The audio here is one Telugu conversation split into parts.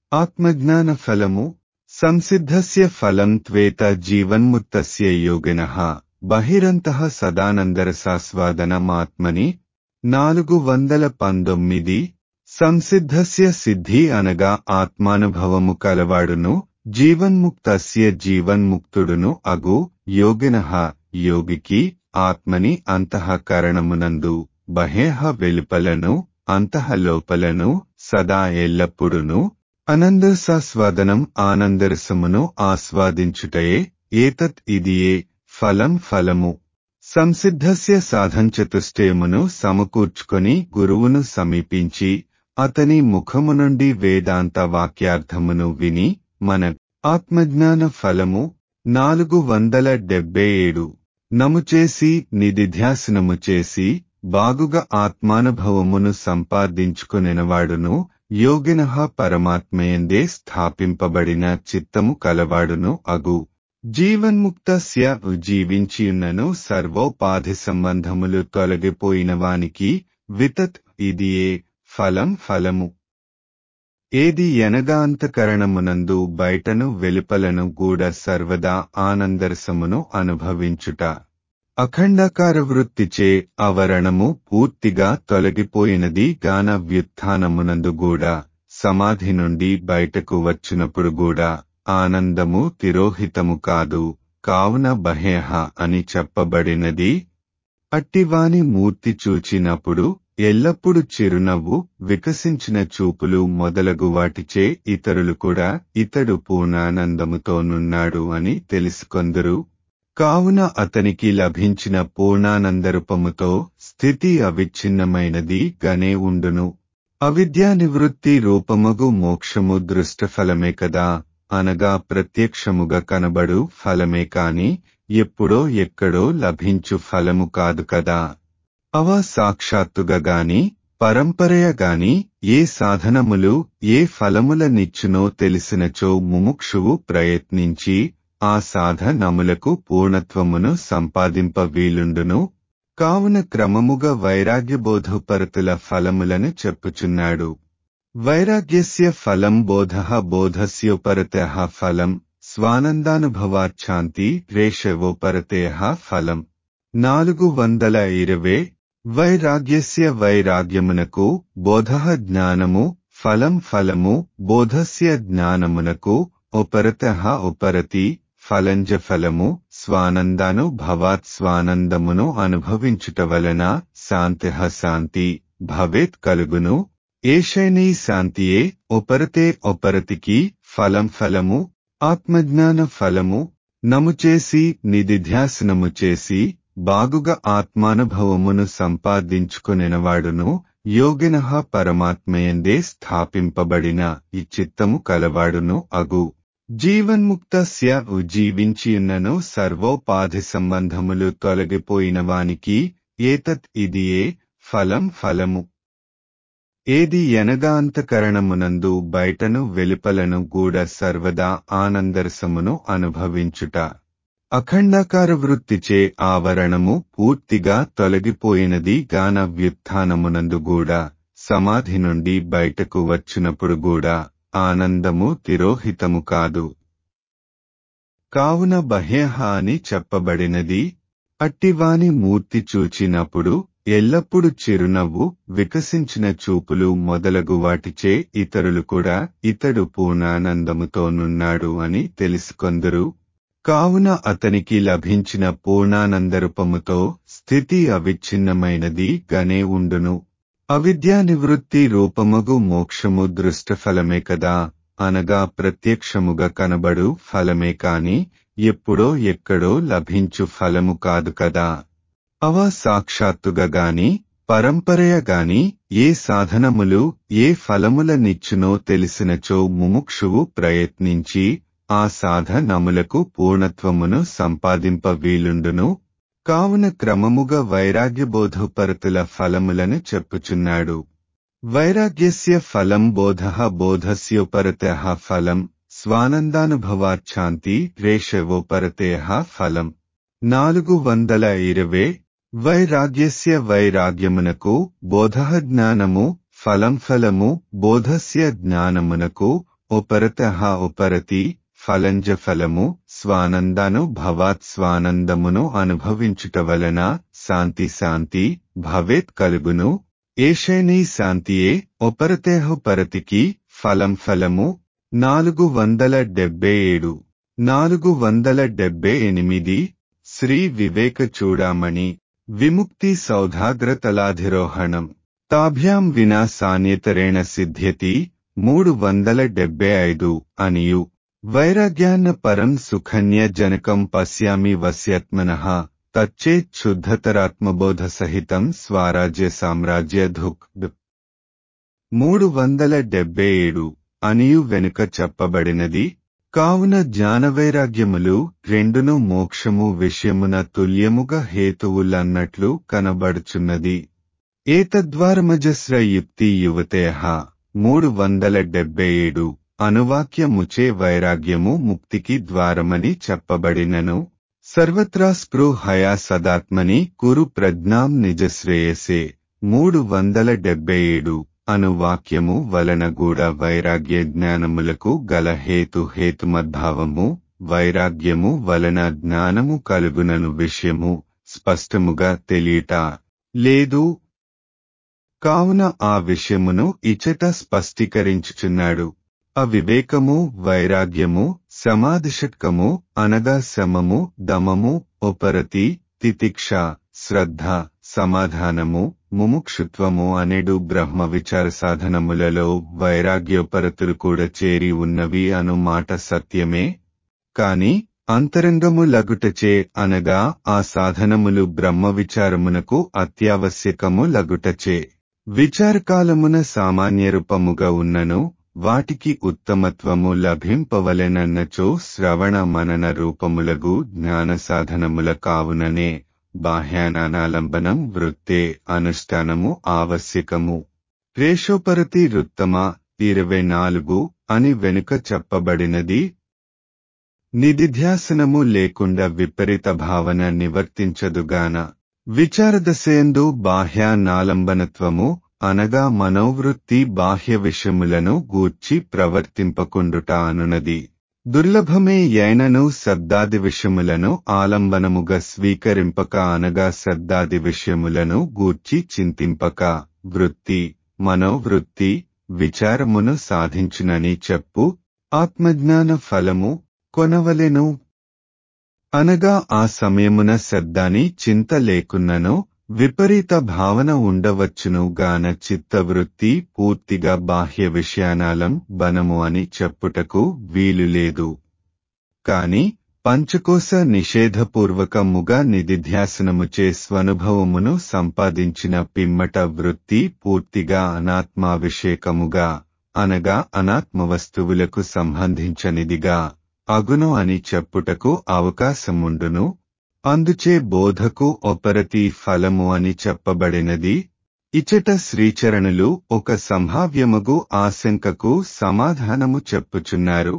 ఆత్మజ్ఞాన ఫలము సంసిద్ధస్య ఫలం త్వేత జీవన్ముక్తస్య యోగినః బహిరంతః సదానందరసాస్వాదనమాత్మని నాలుగు వందల పంతొమ్మిది సంసిద్ధస్య సిద్ధి అనగా ఆత్మానుభవము కలవాడును జీవన్ముక్తస్య జీవన్ముక్తుడును అగు యోగినః యోగికి ఆత్మని అంతఃకరణమునందు బహేహ వెలుపలను అంతఃలోపలను సదా ఎల్లప్పుడును అనందరసాస్వాదనం ఆనందరసమును ఆస్వాదించుటయే ఏతత్ ఇదియే ఫలం ఫలము సంసిద్ధస్య సాధంచతుష్టయమును సమకూర్చుకొని గురువును సమీపించి అతని ముఖము నుండి వేదాంత వాక్యార్థమును విని మన ఆత్మజ్ఞాన ఫలము నాలుగు వందల డెబ్బై ఏడు నముచేసి నిధిధ్యాసనము చేసి బాగుగా ఆత్మానుభవమును సంపాదించుకునినవాడును యోగిన పరమాత్మయందే స్థాపింపబడిన చిత్తము కలవాడును అగు జీవన్ముక్తస్య జీవించియున్నను సర్వోపాధి సంబంధములు తొలగిపోయిన వానికి వితత్ ఇదియే ఫలం ఫలము ఏది ఎనగా అంతకరణమునందు బయటను వెలుపలను గూడ సర్వదా ఆనందరసమును అనుభవించుట అఖండాకార వృత్తిచే అవరణము పూర్తిగా తొలగిపోయినది గాన వ్యుత్థానమునందు గూడా సమాధి నుండి బయటకు వచ్చినప్పుడు గూడా ఆనందము తిరోహితము కాదు కావున బహేహ అని చెప్పబడినది అట్టివాని మూర్తి చూచినప్పుడు ఎల్లప్పుడు చిరునవ్వు వికసించిన చూపులు మొదలగు వాటిచే ఇతరులు కూడా ఇతడు పూర్ణానందముతోనున్నాడు అని తెలుసుకొందరు కావున అతనికి లభించిన పూర్ణానందరూపముతో స్థితి అవిచ్ఛిన్నమైనది గనే ఉండును అవిద్యా నివృత్తి రూపమగు మోక్షము దృష్టఫలమే కదా అనగా ప్రత్యక్షముగా కనబడు ఫలమే కాని ఎప్పుడో ఎక్కడో లభించు ఫలము కాదు కదా అవ సాక్షాత్తుగా గాని పరంపరయ గాని ఏ సాధనములు ఏ ఫలముల నిచ్చునో తెలిసినచో ముముక్షువు ప్రయత్నించి ఆ సాధనములకు పూర్ణత్వమును సంపాదింప వీలుండును కావున క్రమముగా వైరాగ్యబోధపరతుల ఫలములను చెప్పుచున్నాడు వైరాగ్యస్య ఫలం బోధ బోధస్యోపరత ఫలం స్వానందానుభవార్ఛాంతి రేషవోపరతే ఫలం నాలుగు వందల ఇరవై వైరాగ్యస్య వైరాగ్యమునకు బోధ జ్ఞానము ఫలం ఫలము బోధస్య జ్ఞానమునకు ఉపరత ఉపరతి ఫలంజ ఫలము స్వానందాను భవాత్ స్వానందమును అనుభవించుట వలన శాంతి శాంతి భవేత్ కలుగును ఏషైనీ శాంతియే ఉపరతే ఉపరతికి ఫలం ఫలము ఆత్మజ్ఞాన ఫలము నముచేసి నిధిధ్యాసనము చేసి బాగుగా ఆత్మానుభవమును సంపాదించుకునినవాడును యోగిన పరమాత్మయందే స్థాపింపబడిన ఈ చిత్తము కలవాడును అగు జీవన్ముక్తస్య జీవించియున్నను సర్వోపాధి సంబంధములు తొలగిపోయిన వానికి ఏతత్ ఇదియే ఫలం ఫలము ఏది ఎనగా అంతకరణమునందు బయటను వెలుపలను గూడ సర్వదా ఆనందరసమును అనుభవించుట అఖండాకార వృత్తిచే ఆవరణము పూర్తిగా తొలగిపోయినది గాన వ్యుత్థానమునందు గూడా సమాధి నుండి బయటకు వచ్చినప్పుడు గూడా ఆనందము తిరోహితము కాదు కావున బహ్యహ అని చెప్పబడినది అట్టివాని మూర్తి చూచినప్పుడు ఎల్లప్పుడు చిరునవ్వు వికసించిన చూపులు మొదలగు వాటిచే ఇతరులు కూడా ఇతడు పూర్ణానందముతోనున్నాడు అని తెలుసుకొందరు కావున అతనికి లభించిన పూర్ణానందరూపముతో స్థితి అవిచ్ఛిన్నమైనది గనే ఉండును అవిద్యా నివృత్తి రూపమగు మోక్షము దృష్టఫలమే కదా అనగా ప్రత్యక్షముగా కనబడు ఫలమే కాని ఎప్పుడో ఎక్కడో లభించు ఫలము కాదు కదా అవ సాక్షాత్తుగా గాని పరంపరయ గాని ఏ సాధనములు ఏ ఫలముల నిచ్చునో తెలిసినచో ముముక్షువు ప్రయత్నించి ఆ సాధనములకు పూర్ణత్వమును సంపాదింప వీలుండును కావున క్రమముగా వైరాగ్యబోధపరతుల ఫలములను చెప్పుచున్నాడు వైరాగ్యస్య ఫలం బోధ బోధస్యోపరత ఫలం స్వానందానుభవార్ఛాంతి రేషవోపరతే ఫలం నాలుగు వందల ఇరవై వైరాగ్యస్య వైరాగ్యమునకు బోధ జ్ఞానము ఫలం ఫలము బోధస్య జ్ఞానమునకు ఉపరత ఉపరతి ఫలంజ ఫలము స్వానందాను భవాత్ స్వానందమును అనుభవించుట వలన శాంతి శాంతి భవేత్ కలుగును ఏషైనీ శాంతియే ఉపరతేహ పరతికి ఫలం ఫలము నాలుగు వందల డెబ్బై ఏడు నాలుగు వందల డెబ్బై ఎనిమిది శ్రీ వివేక చూడామణి విముక్తి సౌధాగ్రతలాధిరోహణం తాభ్యాం వినా సాన్యతరేణ సిద్ధ్యతి మూడు వందల డెబ్బై ఐదు అనియు వైరాగ్యాన్న పరం సుఖన్య జనకం పశ్యామి వస్యత్మన తచ్చేచ్ఛుద్ధతరాత్మబోధ సహితం స్వరాజ్య సామ్రాజ్య ధుక్ మూడు వందల డెబ్బై ఏడు అనియు వెనుక చెప్పబడినది కావున జ్ఞానవైరాగ్యములు రెండును మోక్షము విషయమున తుల్యముగా హేతువులన్నట్లు కనబడుచున్నది ఏతద్వారమజస్ర యుక్తి యువతేహ మూడు వందల డెబ్బై ఏడు అనువాక్యముచే వైరాగ్యము ముక్తికి ద్వారమని చెప్పబడినను సర్వత్రా స్పృహయా సదాత్మని కురు ప్రజ్ఞాం నిజశ్రేయసే మూడు వందల డెబ్బై ఏడు అనువాక్యము వలన కూడా వైరాగ్య జ్ఞానములకు గల హేతు హేతుమద్భావము వైరాగ్యము వలన జ్ఞానము కలుగునను విషయము స్పష్టముగా తెలియట లేదు కావున ఆ విషయమును ఇచట స్పష్టీకరించుచున్నాడు అవివేకము వైరాగ్యము సమాధిషట్కము అనగా శమము దమము ఉపరతి తితిక్ష శ్రద్ధ సమాధానము ముముక్షుత్వము అనేడు బ్రహ్మ విచార సాధనములలో వైరాగ్యోపరతులు కూడా చేరి ఉన్నవి అను మాట సత్యమే కాని అంతరంగము లగుటచే అనగా ఆ సాధనములు బ్రహ్మ విచారమునకు అత్యావశ్యకము లగుటచే విచారకాలమున సామాన్య రూపముగా ఉన్నను వాటికి ఉత్తమత్వము లభింపవలెనన్నచో శ్రవణ మనన రూపములగు జ్ఞాన సాధనముల కావుననే బాహ్యానాలంబనం వృత్తే అనుష్ఠానము ఆవశ్యకము రేషోపరతి రుత్తమ ఇరవై నాలుగు అని వెనుక చెప్పబడినది నిధిధ్యాసనము లేకుండా విపరీత భావన నివర్తించదుగాన విచారదశయందు బాహ్యానాలంబనత్వము అనగా మనోవృత్తి బాహ్య విషయములను గూర్చి ప్రవర్తింపకుండుట అనునది దుర్లభమే యైనను శబ్దాది విషయములను ఆలంబనముగా స్వీకరింపక అనగా శబ్దాది విషయములను గూర్చి చింతింపక వృత్తి మనోవృత్తి విచారమును సాధించునని చెప్పు ఆత్మజ్ఞాన ఫలము కొనవలెను అనగా ఆ సమయమున శబ్దాని చింత లేకున్నను విపరీత భావన ఉండవచ్చును గాన చిత్తవృత్తి పూర్తిగా బాహ్య విషయానాలం బనము అని చెప్పుటకు వీలు లేదు కాని పంచకోశ నిషేధపూర్వకముగా నిధిధ్యాసనముచే స్వనుభవమును సంపాదించిన పిమ్మట వృత్తి పూర్తిగా అనాత్మాభిషేకముగా అనగా అనాత్మ వస్తువులకు సంబంధించనిదిగా అగును అని చెప్పుటకు అవకాశముండును అందుచే బోధకు ఒపరతి ఫలము అని చెప్పబడినది ఇచట శ్రీచరణులు ఒక సంభావ్యమగు ఆశంకకు సమాధానము చెప్పుచున్నారు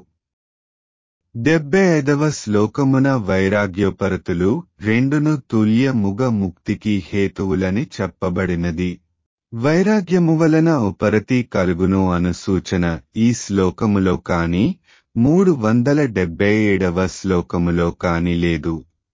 డెబ్బై ఐదవ శ్లోకమున వైరాగ్యోపరతులు రెండును తుల్య ముగ ముక్తికి హేతువులని చెప్పబడినది వైరాగ్యము వలన ఉపరతి కలుగును అను సూచన ఈ శ్లోకములో కాని మూడు వందల డెబ్బై ఏడవ శ్లోకములో కాని లేదు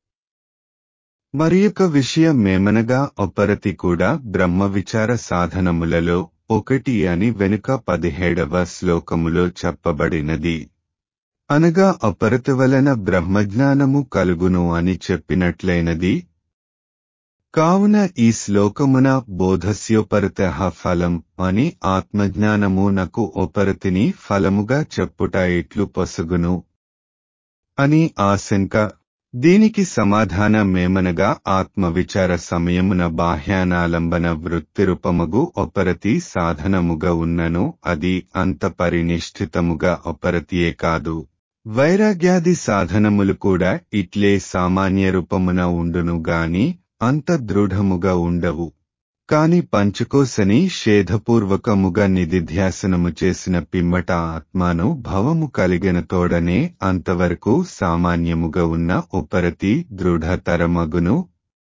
మరియొక విషయమేమనగా ఒపరతి కూడా బ్రహ్మ విచార సాధనములలో ఒకటి అని వెనుక పదిహేడవ శ్లోకములో చెప్పబడినది అనగా అపరత వలన బ్రహ్మజ్ఞానము కలుగును అని చెప్పినట్లయినది కావున ఈ శ్లోకమున బోధస్యోపరత ఫలం అని ఆత్మజ్ఞానము నకు ఉపరతిని ఫలముగా చెప్పుట ఎట్లు పొసగును అని ఆశంక దీనికి సమాధానమేమనగా ఆత్మవిచార సమయమున బాహ్యానాలంబన వృత్తిరూపముగు ఒపరతి సాధనముగా ఉన్నను అది అంత పరినిష్ఠితముగా ఒపరతియే కాదు వైరాగ్యాది సాధనములు కూడా ఇట్లే సామాన్య రూపమున ఉండును గాని అంత దృఢముగా ఉండవు కాని పంచకోశని షేధపూర్వకముగా నిధిధ్యాసనము చేసిన పిమ్మట ఆత్మాను భవము కలిగిన తోడనే అంతవరకు సామాన్యముగా ఉన్న ఉపరతి దృఢతరమగును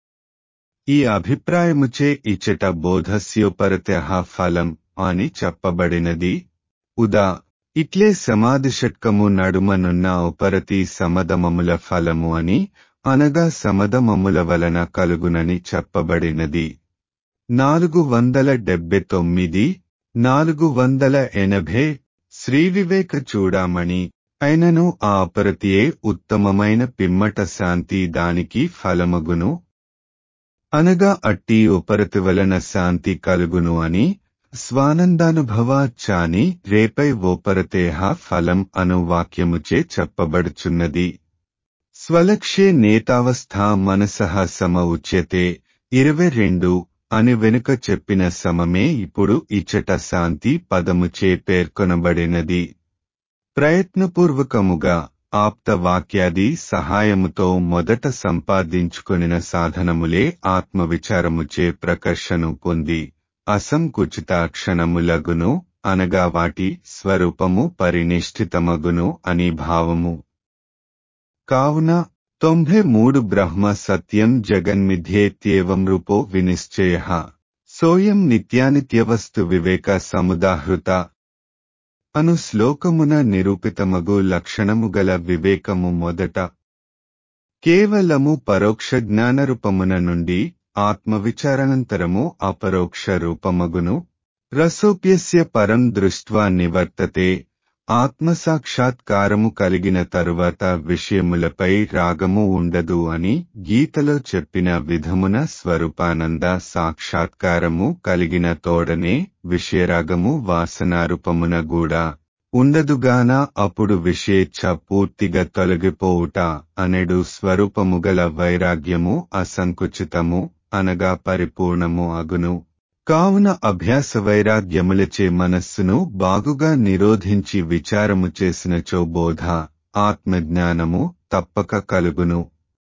ఈ అభిప్రాయముచే ఇచ్చట బోధస్యోపరత ఫలం అని చెప్పబడినది ఉదా ఇట్లే సమాధి షట్కము నడుమనున్న ఉపరతి సమదమముల ఫలము అని అనగా సమదమముల వలన కలుగునని చెప్పబడినది నాలుగు వందల డెబ్బై తొమ్మిది నాలుగు వందల ఎనభై శ్రీ వివేక చూడామణి అయినను ఆ అపరతియే ఉత్తమమైన పిమ్మట శాంతి దానికి ఫలమగును అనగా అట్టి ఉపరతి వలన శాంతి కలుగును అని స్వానందానుభవ చాని రేపై ఓపరతేహ ఫలం అను వాక్యముచే చెప్పబడుచున్నది స్వలక్ష్యే నేతావస్థ మనసః సమ ఉచ్యతే ఇరవై రెండు అని వెనుక చెప్పిన సమమే ఇప్పుడు ఇచ్చట శాంతి పదముచే పేర్కొనబడినది ప్రయత్నపూర్వకముగా ఆప్త వాక్యాది సహాయముతో మొదట సంపాదించుకొనిన సాధనములే ఆత్మవిచారముచే ప్రకర్షను పొంది అసంకుచిత క్షణములగును అనగా వాటి స్వరూపము పరినిష్ఠితమగును అని భావము కావున తొంభై మూడు బ్రహ్మ సత్యం జగన్మిథ్యేత్యేవం రూపో వినిశ్చయ సోయం నిత్యానిత్యవస్తు వివేక సముదాహృత అను శ్లోకమున నిరూపితమగు లక్షణము గల వివేకము మొదట కేవలము పరోక్ష జ్ఞానరూపమున నుండి ఆత్మవిచారానంతరము అపరోక్ష రూపమగును రసోప్యస్య పరం దృష్ట్వా నివర్తతే ఆత్మసాక్షాత్కారము కలిగిన తరువాత విషయములపై రాగము ఉండదు అని గీతలో చెప్పిన విధమున స్వరూపానంద సాక్షాత్కారము కలిగిన తోడనే విషయరాగము వాసనారూపమున కూడా ఉండదుగాన అప్పుడు విషేచ్ఛ పూర్తిగా తొలగిపోవుట అనెడు స్వరూపము గల వైరాగ్యము అసంకుచితము అనగా పరిపూర్ణము అగును కావున అభ్యాస వైరాగ్యములచే మనస్సును బాగుగా నిరోధించి విచారము చేసినచో బోధ ఆత్మజ్ఞానము తప్పక కలుగును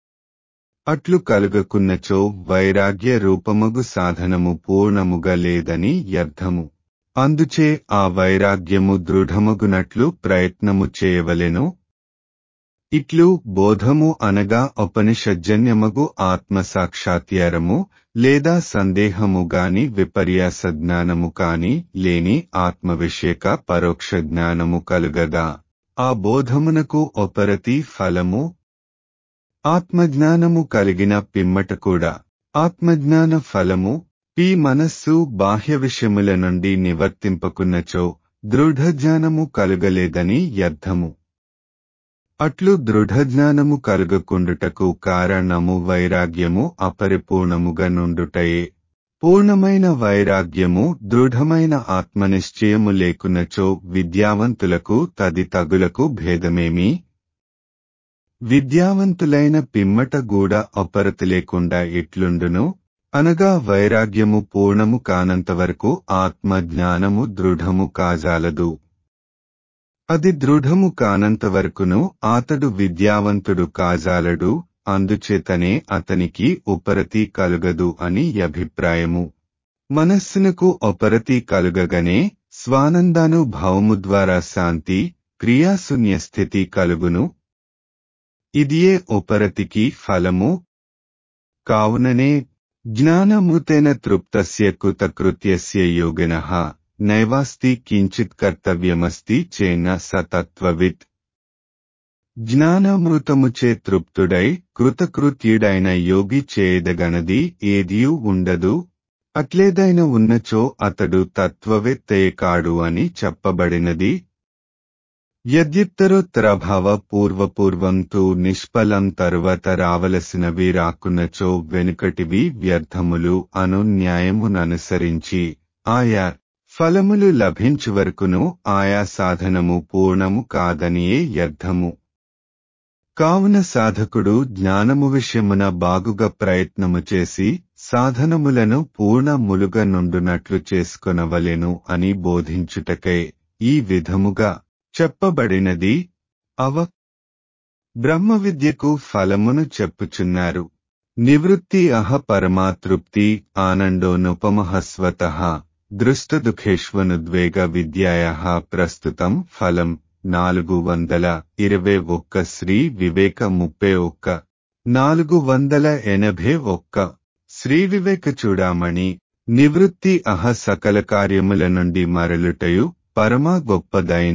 అట్లు కలుగకున్నచో వైరాగ్య రూపమగు సాధనము పూర్ణముగా లేదని అర్థము అందుచే ఆ వైరాగ్యము దృఢమగునట్లు ప్రయత్నము చేయవలెను ఇట్లు బోధము అనగా ఉపనిషజ్జన్యమగు ఆత్మసాక్షాత్యారము లేదా సందేహము గాని విపర్యాస జ్ఞానము కాని లేని ఆత్మవిషేక పరోక్ష జ్ఞానము కలుగగా ఆ బోధమునకు ఒపరతి ఫలము ఆత్మజ్ఞానము కలిగిన పిమ్మట కూడా ఆత్మజ్ఞాన ఫలము పి మనస్సు బాహ్య విషయముల నుండి నివర్తింపకున్నచో దృఢజ్ఞానము కలుగలేదని అర్థము అట్లు దృఢజ్ఞానము కలుగకుండుటకు కారణము వైరాగ్యము అపరిపూర్ణముగా నుండుటయే పూర్ణమైన వైరాగ్యము దృఢమైన ఆత్మనిశ్చయము లేకున్నచో విద్యావంతులకు తది తగులకు భేదమేమి విద్యావంతులైన పిమ్మట కూడా అపరతి లేకుండా ఎట్లుండును అనగా వైరాగ్యము పూర్ణము కానంతవరకు ఆత్మ జ్ఞానము దృఢము కాజాలదు అది దృఢము కానంతవరకును అతడు విద్యావంతుడు కాజాలడు అందుచేతనే అతనికి ఉపరతి కలుగదు అని అభిప్రాయము మనస్సునకు ఉపరతి కలుగగనే స్వానందాను భావము ద్వారా శాంతి క్రియాశూన్య స్థితి కలుగును ఇదియే ఉపరతికి ఫలము కావుననే జ్ఞానమృతేన తృప్తస్య కృతకృత్యస్య యోగినః నైవాస్తి కించిత్ కర్తవ్యమస్తి చేన సతత్వవిత్ జ్ఞానామృతముచే తృప్తుడై కృతకృత్యుడైన యోగి చేయదగనది ఏదియూ ఉండదు అట్లేదైన ఉన్నచో అతడు తత్వవేత్తయే కాడు అని చెప్పబడినది యద్యుత్తరోత్తరభావ పూర్వపూర్వం తు నిష్ఫలం తరువాత రావలసినవి రాకున్నచో వెనుకటివి వ్యర్థములు అను న్యాయముననుసరించి ఆయా ఫలములు లభించు వరకును ఆయా సాధనము పూర్ణము కాదనియే అర్థము కావున సాధకుడు జ్ఞానము విషయమున బాగుగా ప్రయత్నము చేసి సాధనములను పూర్ణములుగా నుండునట్లు చేసుకొనవలెను అని బోధించుటకై ఈ విధముగా చెప్పబడినది అవ బ్రహ్మ విద్యకు ఫలమును చెప్పుచున్నారు నివృత్తి అహ పరమాతృప్తి ఆనందోనుపమః స్వతః దృష్టదుఖేష్వనుద్వేగ విద్యాయాః ప్రస్తుతం ఫలం నాలుగు వందల ఇరవై ఒక్క శ్రీ వివేక ముప్పై ఒక్క నాలుగు వందల ఎనభై ఒక్క శ్రీ వివేక చూడామణి నివృత్తి అహ సకల కార్యముల నుండి మరలుటయు పరమ గొప్పదైన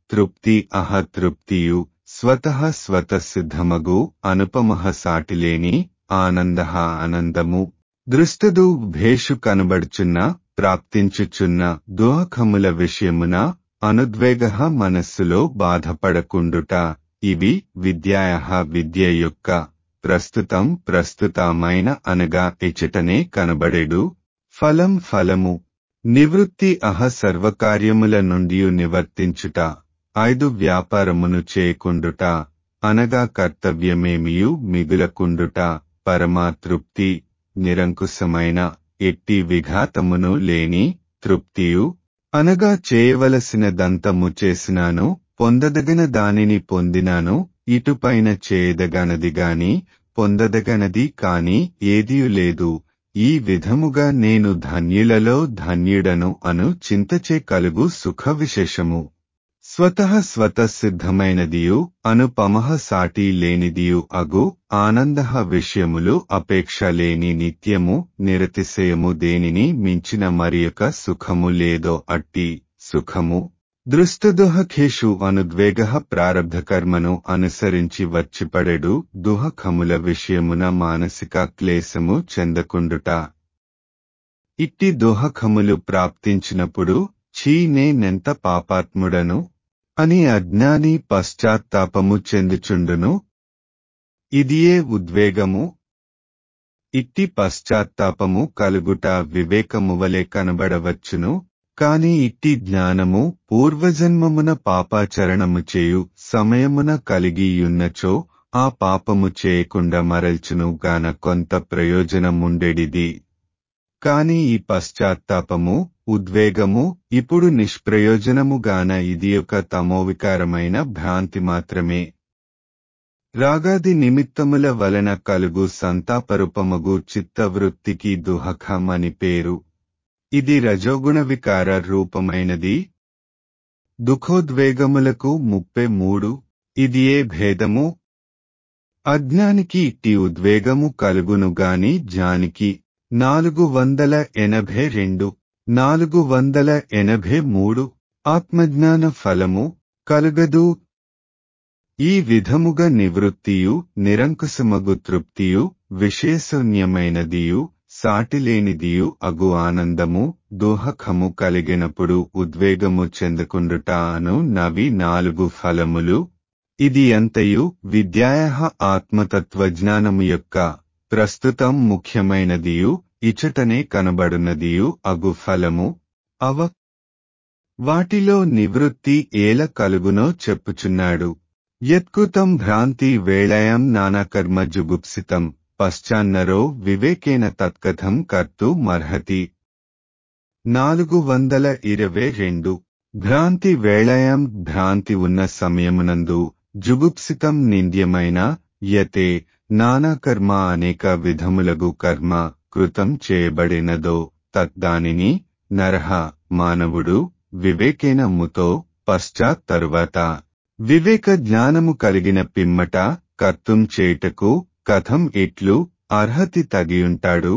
తృప్తి అహ తృప్తియు స్వతః స్వతసిద్ధమగు అనుపమః సాటిలేని ఆనంద ఆనందము దృష్టదు భేషు కనబడుచున్న ప్రాప్తించుచున్న దోహకముల విషయమున అనుద్వేగ మనస్సులో బాధపడకుండుట ఇవి విద్యాయ విద్య యొక్క ప్రస్తుతం ప్రస్తుతమైన అనగా ఇచటనే కనబడేడు ఫలం ఫలము నివృత్తి అహ సర్వకార్యముల నుండి నివర్తించుట ఐదు వ్యాపారమును చేయకుండుట అనగా కర్తవ్యమేమియు మిగులకుండుట పరమాతృప్తి నిరంకుశమైన ఎట్టి విఘాతమును లేని తృప్తియు అనగా చేయవలసిన దంతము చేసినాను పొందదగిన దానిని పొందినాను ఇటుపైన చేయదగనది గాని పొందదగనది కాని ఏదియు లేదు ఈ విధముగా నేను ధన్యులలో ధన్యుడను అను చింతచే కలుగు సుఖ విశేషము స్వతః స్వతసిద్ధమైనదియు అనుపమః సాటి లేనిదియు అగు ఆనంద విషయములు అపేక్ష లేని నిత్యము నిరతిశయము దేనిని మించిన మరియొక సుఖము లేదో అట్టి సుఖము దృష్టదుహఖేషు అనుద్వేగ ప్రారబ్ధ కర్మను అనుసరించి వచ్చిపడెడు దుహఖముల విషయమున మానసిక క్లేశము చెందకుండుట ఇట్టి దుహఖములు ప్రాప్తించినప్పుడు ఛీ నేనెంత పాపాత్ముడను అని అజ్ఞాని పశ్చాత్తాపము చెందుచుండును ఇదియే ఉద్వేగము ఇట్టి పశ్చాత్తాపము కలుగుట వివేకము వలె కనబడవచ్చును కాని ఇట్టి జ్ఞానము పూర్వజన్మమున పాపాచరణము చేయు సమయమున కలిగియున్నచో ఆ పాపము చేయకుండా మరల్చును గాన కొంత ప్రయోజనముండెడిది కాని ఈ పశ్చాత్తాపము ఉద్వేగము ఇప్పుడు నిష్ప్రయోజనముగాన ఇది ఒక తమోవికారమైన భ్రాంతి మాత్రమే రాగాది నిమిత్తముల వలన కలుగు సంతాపరూపమగు చిత్తవృత్తికి దుహఖం అని పేరు ఇది రజోగుణ వికార రూపమైనది దుఃఖోద్వేగములకు ముప్పై మూడు ఇది ఏ భేదము అజ్ఞానికి ఇట్టి ఉద్వేగము కలుగునుగాని జ్ఞానికి నాలుగు వందల ఎనభై రెండు నాలుగు వందల ఎనభై మూడు ఆత్మజ్ఞాన ఫలము కలుగదు ఈ విధముగా నివృత్తియు నిరంకుశమగు తృప్తియు విశేషణ్యమైనదియు సాటిలేనిదియు అగు ఆనందము దోహకము కలిగినప్పుడు ఉద్వేగము చెందకుండుట అను నవి నాలుగు ఫలములు ఇది అంతయు విద్యాయ ఆత్మతత్వజ్ఞానము యొక్క ప్రస్తుతం ముఖ్యమైనదియు ఇచటనే కనబడునదియు అగు ఫలము అవ వాటిలో నివృత్తి ఏల కలుగునో చెప్పుచున్నాడు యత్కృతం భ్రాంతి వేళయం నానాకర్మ జుగుప్సితం పశ్చాన్నరో వివేకేన తత్కథం కర్తు మర్హతి నాలుగు వందల ఇరవై రెండు భ్రాంతి వేళయం భ్రాంతి ఉన్న సమయమునందు జుగుప్సితం నింద్యమైన యతే నానాకర్మ అనేక విధములగు కర్మ కృతం చేయబడినదో తద్దానిని నరహ మానవుడు వివేకేన ముతో పశ్చాత్ తరువాత వివేక జ్ఞానము కలిగిన పిమ్మట కర్తం చేయుటకు కథం ఇట్లు అర్హతి తగియుంటాడు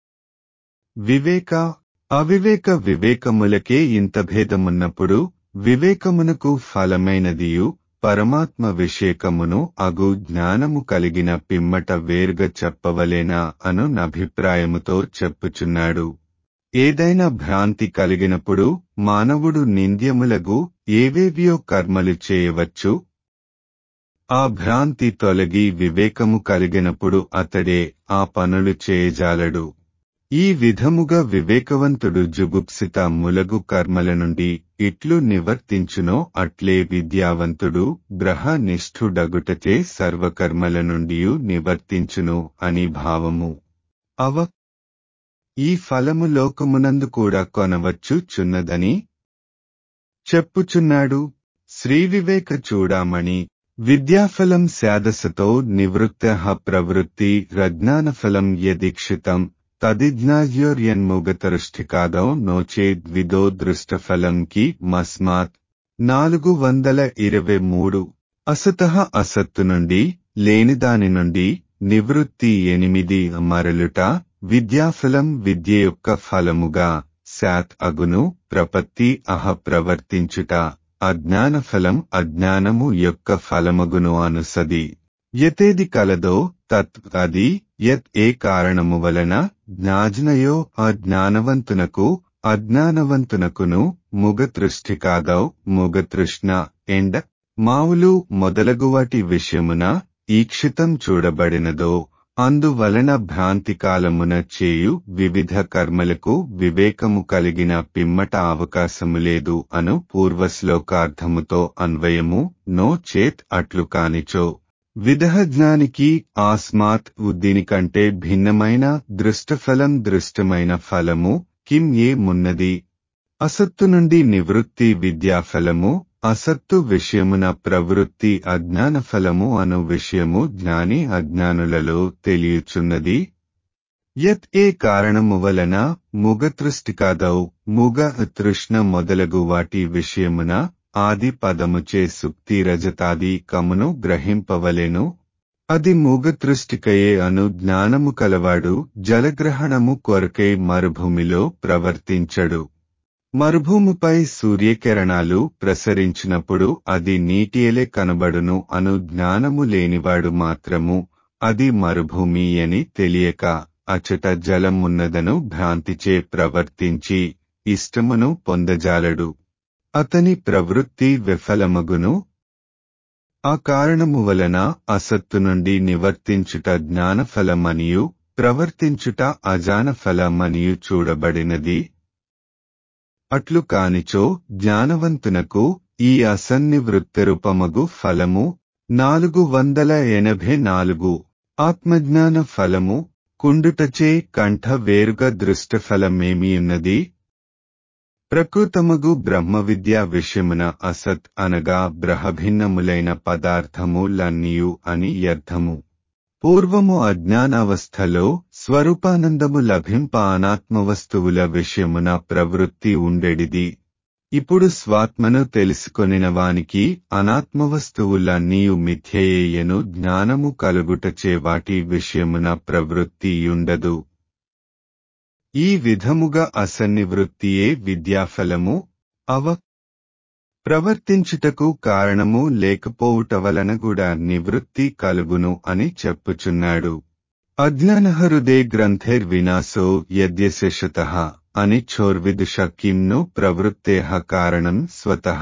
వివేక అవివేక వివేకములకే ఇంత భేదమున్నప్పుడు వివేకమునకు ఫలమైనదియు పరమాత్మ విషేకమును అగు జ్ఞానము కలిగిన పిమ్మట వేరుగా చెప్పవలేనా అను నభిప్రాయముతో చెప్పుచున్నాడు ఏదైనా భ్రాంతి కలిగినప్పుడు మానవుడు నింద్యములగు ఏవేవియో కర్మలు చేయవచ్చు ఆ భ్రాంతి తొలగి వివేకము కలిగినప్పుడు అతడే ఆ పనులు చేయజాలడు ఈ విధముగా వివేకవంతుడు జుగుప్సిత ములగు కర్మల నుండి ఇట్లు నివర్తించునో అట్లే విద్యావంతుడు గ్రహ నిష్ఠుడగుటచే సర్వకర్మల నుండి నివర్తించును అని భావము అవ ఈ ఫలము లోకమునందు కూడా కొనవచ్చు చున్నదని చెప్పుచున్నాడు శ్రీవివేక చూడామణి విద్యాఫలం శాదసతో నివృత్త ప్రవృత్తి రజ్ఞానఫలం యదీక్షితం తదిజ్ఞాజ్యోర్యన్ముగతరుష్ఠికాదో నోచేద్విదో దృష్టఫలం కి మస్మాత్ నాలుగు వందల ఇరవై మూడు అసత అసత్తు నుండి లేనిదాని నుండి నివృత్తి ఎనిమిది మరలుట విద్యాఫలం విద్య యొక్క ఫలముగా శాత్ అగును ప్రపత్తి అహ ప్రవర్తించుట అజ్ఞాన ఫలం అజ్ఞానము యొక్క ఫలమగును అనుసది యతేది కలదో తత్ అది యత్ ఏ కారణము వలన జ్ఞాజ్నయో అజ్ఞానవంతునకు అజ్ఞానవంతునకును ముగతృష్టికాదౌ ముగతృష్ణ ఎండ మావులు మొదలగు వాటి విషయమున ఈక్షితం చూడబడినదో అందువలన భ్రాంతి కాలమున చేయు వివిధ కర్మలకు వివేకము కలిగిన పిమ్మట అవకాశము లేదు అను పూర్వశ్లోకార్థముతో అన్వయము నో చేత్ అట్లు కానిచో విదహజ్ఞానికి ఆస్మాత్ దీనికంటే భిన్నమైన దృష్టఫలం దృష్టమైన ఫలము కిం ఏ మున్నది అసత్తు నుండి నివృత్తి విద్యాఫలము అసత్తు విషయమున ప్రవృత్తి అజ్ఞాన ఫలము అను విషయము జ్ఞాని అజ్ఞానులలో తెలియచున్నది యత్ ఏ కారణము వలన ముగతృష్టికాదౌ ముగ తృష్ణ మొదలగు వాటి విషయమున ఆది పదముచే సుక్తి రజతాది కమును గ్రహింపవలెను అది మూగతృష్టికయే అను జ్ఞానము కలవాడు జలగ్రహణము కొరకై మరుభూమిలో ప్రవర్తించడు మరుభూమిపై సూర్యకిరణాలు ప్రసరించినప్పుడు అది నీటియలే కనబడును అను జ్ఞానము లేనివాడు మాత్రము అది మరుభూమి అని తెలియక అచట జలమున్నదను భ్రాంతిచే ప్రవర్తించి ఇష్టమును పొందజాలడు అతని ప్రవృత్తి విఫలమగును ఆ కారణము వలన అసత్తు నుండి నివర్తించుట జ్ఞానఫలమనియు ప్రవర్తించుట అజానఫలమనియు చూడబడినది అట్లు కానిచో జ్ఞానవంతునకు ఈ అసన్నివృత్తరూపమగు ఫలము నాలుగు వందల ఎనభై నాలుగు ఆత్మజ్ఞాన ఫలము కుండుటచే కంఠ వేరుగా దృష్టఫలమేమియున్నది ప్రకృతమగు బ్రహ్మ విద్యా విషయమున అసత్ అనగా బ్రహభిన్నములైన పదార్థములన్నీయు అని అర్థము పూర్వము అజ్ఞానావస్థలో స్వరూపానందము లభింప అనాత్మవస్తువుల విషయమున ప్రవృత్తి ఉండెడిది ఇప్పుడు స్వాత్మను తెలుసుకొనిన వానికి అనాత్మవస్తువులన్నీయు మిథ్యయేయను జ్ఞానము కలుగుటచే వాటి విషయమున ప్రవృత్తియుండదు ఈ విధముగా అసన్నివృత్తియే విద్యాఫలము అవ ప్రవర్తించుటకు కారణము లేకపోవుట వలన కూడా నివృత్తి కలుగును అని చెప్పుచున్నాడు అజ్ఞానహృదే గ్రంథైర్వినాశో యద్యశేషత అని చోర్విదుష కిమ్ను ప్రవృత్తేహ కారణం స్వతః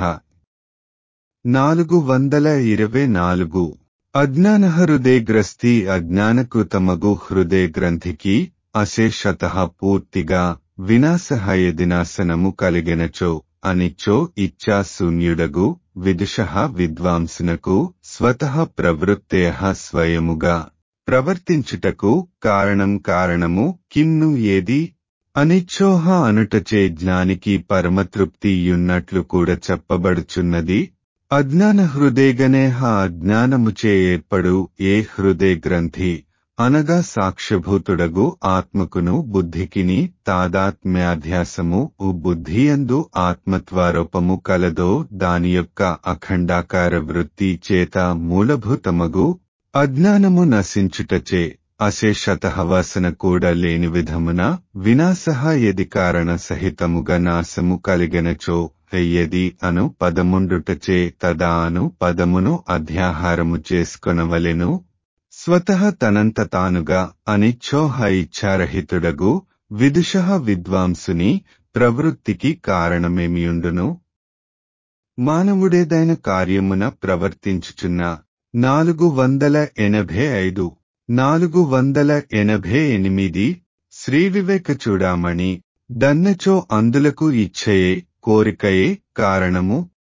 నాలుగు వందల ఇరవై నాలుగు అజ్ఞానహృదే గ్రస్తి అజ్ఞానకృతమగు హృదయ గ్రంథికి అశేషత పూర్తిగా వినాశ యదినాశనము కలిగినచో అనిచ్చో ఇచ్చా శూన్యుడగు విదుష విద్వాంసునకు స్వతః ప్రవృత్తేహ స్వయముగా ప్రవర్తించుటకు కారణం కారణము కిన్ను ఏది అనిచ్చోహ అనుటచే జ్ఞానికి పరమతృప్తియున్నట్లు కూడా చెప్పబడుచున్నది అజ్ఞాన హృదయగనేహ అజ్ఞానముచే ఏర్పడు ఏ హృదయ గ్రంథి అనగా సాక్ష్యభూతుడగు ఆత్మకును బుద్ధికిని తాదాత్మ్యాధ్యాసము ఉ బుద్ధియందు ఆత్మత్వారోపము కలదో దాని యొక్క అఖండాకార వృత్తి చేత మూలభూతమగు అజ్ఞానము నశించుటచే అశేషత వాసన కూడా లేని విధమున వినాశ యది కారణ సహితముగా నాశము కలిగినచో యది అను పదముండుటచే తదా అను పదమును అధ్యాహారము చేసుకొనవలెను స్వతః తనంత తానుగా అనిచ్చోహ ఇచ్చారహితుడగు విదుష విద్వాంసుని ప్రవృత్తికి కారణమేమియుండును మానవుడేదైన కార్యమున ప్రవర్తించుచున్న నాలుగు వందల ఎనభై ఐదు నాలుగు వందల ఎనభై ఎనిమిది శ్రీ వివేక చూడామణి దన్నచో అందులకు ఇచ్చయే కోరికయే కారణము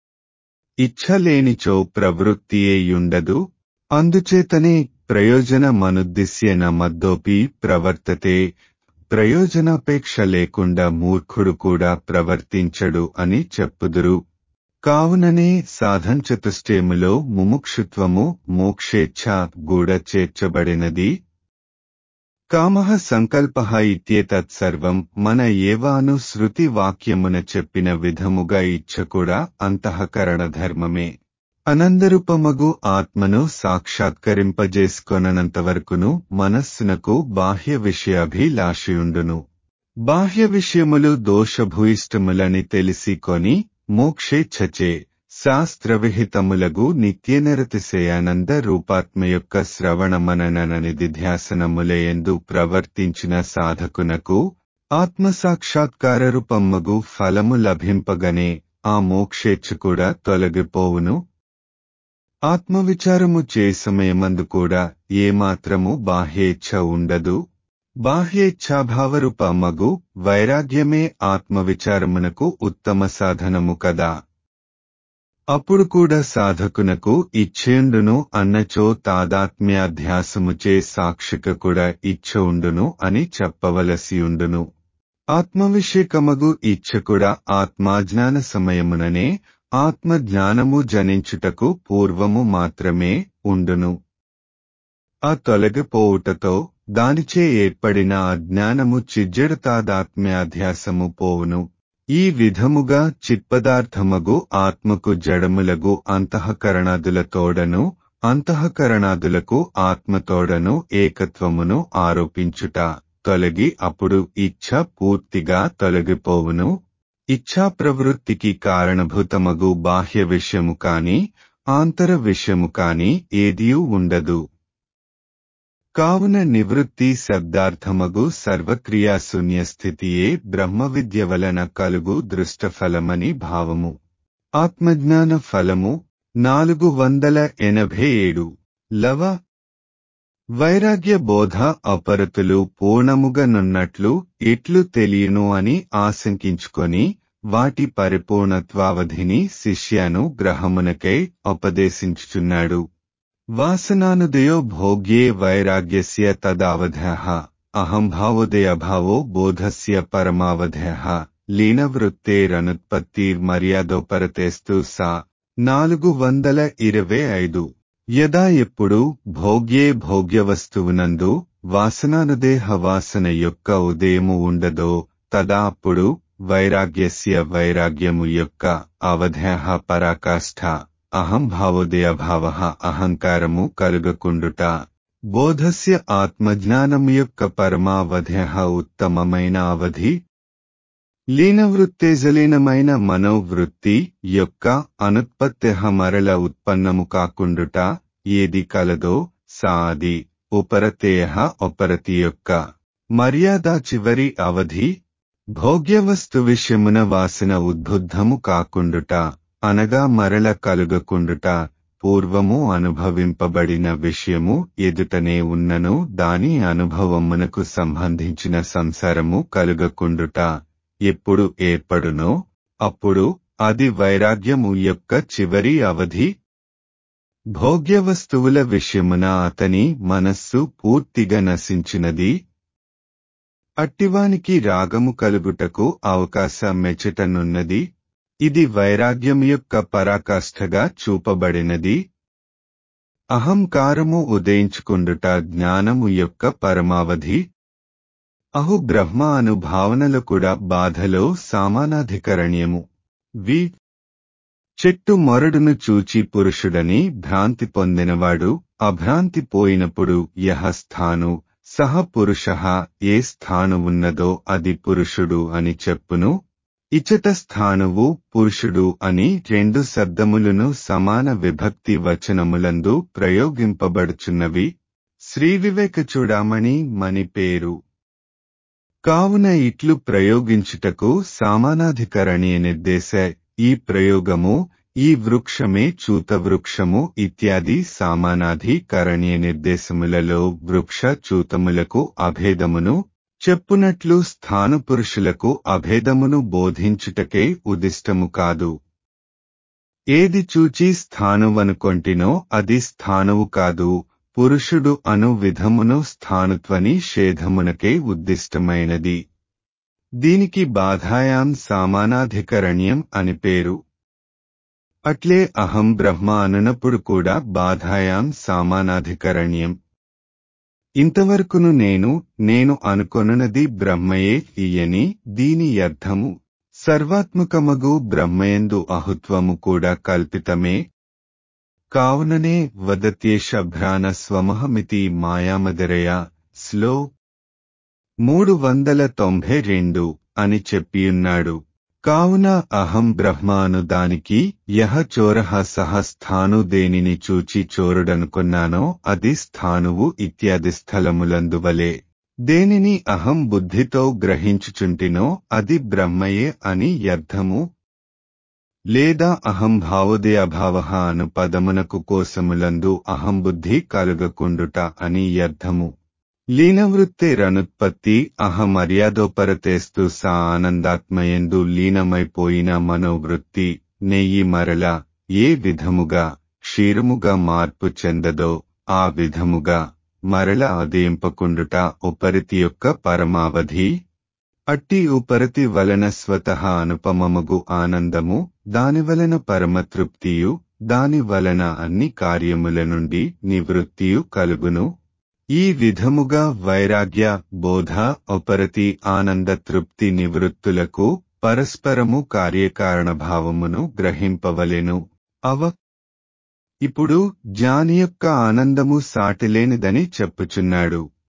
ఇచ్ఛలేనిచో ప్రవృత్తియేయుండదు అందుచేతనే ప్రయోజనమనుద్దిశ్యేన మద్దోపి ప్రవర్తతే ప్రయోజనాపేక్ష లేకుండా మూర్ఖుడు కూడా ప్రవర్తించడు అని చెప్పుదురు కావుననే సాధన్ చతుష్టేములో ముముక్షుత్వము మోక్షేచ్ఛ గూడ చేర్చబడినది కామః సంకల్ప ఇత్యేతత్సర్వం మన ఏవాను శృతి వాక్యమున చెప్పిన విధముగా ఇచ్చ కూడా అంతఃకరణ ధర్మమే అనందరూపమగు ఆత్మను సాక్షాత్కరింపజేసుకొనంతవరకును మనస్సునకు బాహ్య విషయాభిలాషయుండును బాహ్య విషయములు దోషభూయిష్టములని తెలిసి కొని మోక్షేచ్ఛచే శాస్త్రవిహితములగు నిత్యనిరతిశయానంద రూపాత్మ యొక్క శ్రవణమనన నిధిధ్యాసనములయందు ప్రవర్తించిన సాధకునకు ఆత్మసాక్షాత్కార రూపమ్మగు ఫలము లభింపగనే ఆ మోక్షేచ్ఛ కూడా తొలగిపోవును ఆత్మవిచారము చే సమయమందు కూడా ఏమాత్రము బాహ్యేచ్ఛ ఉండదు బాహ్యేచ్ఛాభావరూపమగు వైరాగ్యమే ఆత్మవిచారమునకు ఉత్తమ సాధనము కదా అప్పుడు కూడా సాధకునకు ఇచ్చేండును అన్నచో తాదాత్మ్యాధ్యాసముచే సాక్షిక కూడా ఇచ్చ ఉండును అని చెప్పవలసియుండును ఆత్మవిషేకమగు ఇచ్చ కూడా ఆత్మాజ్ఞాన సమయముననే ఆత్మజ్ఞానము జనించుటకు పూర్వము మాత్రమే ఉండును ఆ తొలగిపోవుటతో దానిచే ఏర్పడిన అజ్ఞానము చిజ్జడతాదాత్మ్యాధ్యాసము పోవును ఈ విధముగా చిత్పదార్థమగు ఆత్మకు జడములగు అంతఃకరణాదుల తోడను అంతఃకరణాదులకు ఆత్మతోడను ఏకత్వమును ఆరోపించుట తొలగి అప్పుడు ఇచ్ఛ పూర్తిగా తొలగిపోవును ఇచ్ఛా ప్రవృత్తికి కారణభూతమగు బాహ్య విషయము కాని ఆంతర విషయము కాని ఏదియూ ఉండదు కావున నివృత్తి శబ్దార్థమగు సర్వక్రియాశూన్య స్థితియే బ్రహ్మ విద్య వలన కలుగు దృష్టఫలమని భావము ఆత్మజ్ఞాన ఫలము నాలుగు వందల ఎనభై ఏడు లవ వైరాగ్య బోధ అపరతులు పూర్ణముగనున్నట్లు ఇట్లు తెలియను అని ఆశంకించుకొని వాటి పరిపూర్ణత్వావధిని శిష్యాను గ్రహమునకై ఉపదేశించుచున్నాడు వాసనానుదయో భోగ్యే వైరాగ్యస్య తదావధః అహంభావోదయభావో బోధస్య పరమావధః లీనవృత్తేరనుత్పత్తిర్మర్యాదోపరతేస్తు సా నాలుగు వందల ఇరవై ఐదు యదా ఎప్పుడు భోగ్యే భోగ్య వస్తువునందు వాసనానుదేహ వాసన యొక్క ఉదయము ఉండదో తదా అప్పుడు వైరాగ్యస్య వైరాగ్యము యొక్క అవధేహ పరాకాష్ఠ అహంభావోదయభావ అహంకారము కలుగకుండుట బోధస్య ఆత్మజ్ఞానము యొక్క పరమావధేహ ఉత్తమమైన అవధి లీనవృత్తేజలీనమైన మనోవృత్తి యొక్క అనుత్పత్తెహ మరల ఉత్పన్నము కాకుండుట ఏది కలదో సాది ఉపరతేహ ఉపరతి యొక్క మర్యాద చివరి అవధి భోగ్యవస్తు విషయమున వాసన ఉద్బుద్ధము కాకుండుట అనగా మరల కలుగకుండుట పూర్వము అనుభవింపబడిన విషయము ఎదుటనే ఉన్నను దాని అనుభవమునకు సంబంధించిన సంసారము కలుగకుండుట ఎప్పుడు ఏర్పడునో అప్పుడు అది వైరాగ్యము యొక్క చివరి అవధి భోగ్య వస్తువుల విషయమున అతని మనస్సు పూర్తిగా నశించినది అట్టివానికి రాగము కలుగుటకు అవకాశమెచ్చటనున్నది ఇది వైరాగ్యం యొక్క పరాకాష్ఠగా చూపబడినది అహంకారము ఉదయించుకుండుట జ్ఞానము యొక్క పరమావధి అహు బ్రహ్మ అను భావనలు కూడా బాధలో సామానాధికరణ్యము వి చెట్టు మొరడును చూచి పురుషుడని భ్రాంతి పొందినవాడు అభ్రాంతి పోయినప్పుడు యహ స్థాను సహ పురుష ఏ స్థాను ఉన్నదో అది పురుషుడు అని చెప్పును ఇచట స్థానువు పురుషుడు అని రెండు శబ్దములను సమాన విభక్తి వచనములందు ప్రయోగింపబడుచున్నవి శ్రీ వివేక చూడామణి మని పేరు కావున ఇట్లు ప్రయోగించుటకు సామానాధికరణీయ నిర్దేశ ఈ ప్రయోగము ఈ వృక్షమే చూత వృక్షము ఇత్యాది సామానాధికరణీయ నిర్దేశములలో వృక్ష చూతములకు అభేదమును చెప్పునట్లు స్థాను పురుషులకు అభేదమును బోధించుటకే ఉదిష్టము కాదు ఏది చూచి స్థానువనుకొంటినో అది స్థానువు కాదు పురుషుడు అను విధమును స్థానుత్వని షేధమునకే ఉద్దిష్టమైనది దీనికి బాధాయాం సామానాధికరణ్యం అని పేరు అట్లే అహం బ్రహ్మ అనునప్పుడు కూడా బాధాయాం సామానాధికరణ్యం ఇంతవరకును నేను నేను అనుకొనున్నది బ్రహ్మయే ఇయని దీని అర్థము సర్వాత్మకమగు బ్రహ్మయందు అహుత్వము కూడా కల్పితమే కావుననే వదత్యేష భ్రాన స్వమహమితి మాయామదరయ స్లో మూడు వందల తొంభై రెండు అని చెప్పియున్నాడు కావున అహం బ్రహ్మాను దానికి యహ చోరహ సహ స్థాను దేనిని చూచి చోరుడనుకున్నానో అది స్థానువు ఇత్యాది స్థలములందువలే దేనిని అహం బుద్ధితో గ్రహించుచుంటినో అది బ్రహ్మయే అని అర్థము లేదా అహం భావోదయాభావ అను పదమునకు కోసములందు అహం బుద్ధి కలుగకుండుట అని అర్థము లీనవృత్తేరనుత్పత్తి అహం మర్యాదోపరతేస్తు సా ఆనందాత్మయందు లీనమైపోయిన మనోవృత్తి నెయ్యి మరల ఏ విధముగా క్షీరముగా మార్పు చెందదో ఆ విధముగా మరల అదేంపకుండుట ఉపరితి యొక్క పరమావధి అట్టి ఉపరతి వలన స్వతః అనుపమముగు ఆనందము దానివలన పరమతృప్తియు దాని వలన అన్ని కార్యముల నుండి నివృత్తియు కలుగును ఈ విధముగా వైరాగ్య బోధ ఉపరతి ఆనంద తృప్తి నివృత్తులకు పరస్పరము కార్యకారణ భావమును గ్రహింపవలెను అవ ఇప్పుడు జ్ఞాని యొక్క ఆనందము సాటిలేనిదని చెప్పుచున్నాడు